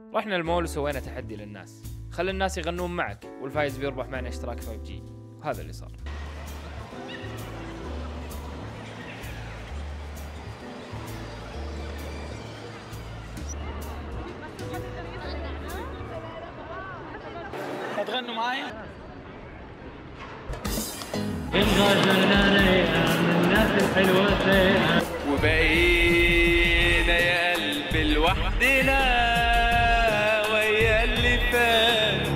رحنا المول وسوينا تحدي للناس خلي الناس يغنون معك والفايز بيربح معنا اشتراك 5 جي وهذا اللي صار هتغنوا معايا؟ وبقينا يا قلبي لوحدنا ويا اللي فات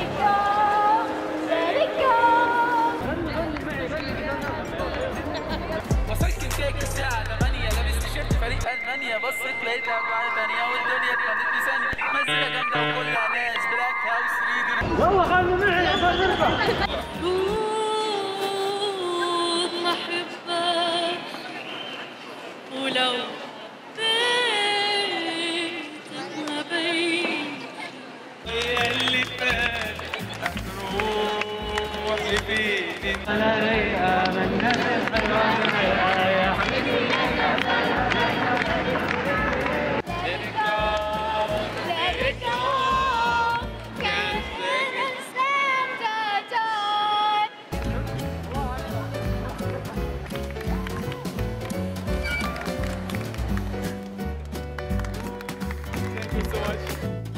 وصلت كيك الساعة 8 لابس تيشيرت فريق ألمانيا بصيت لقيتها معايا ثانية والدنيا اتمنت لي ثانية مزيكا جامدة وكلها ناس بلاك هاوس 3 مفروض ما احبك ولو بيتك ما بين ويا اللي فات هنروح لفين Thank you so much.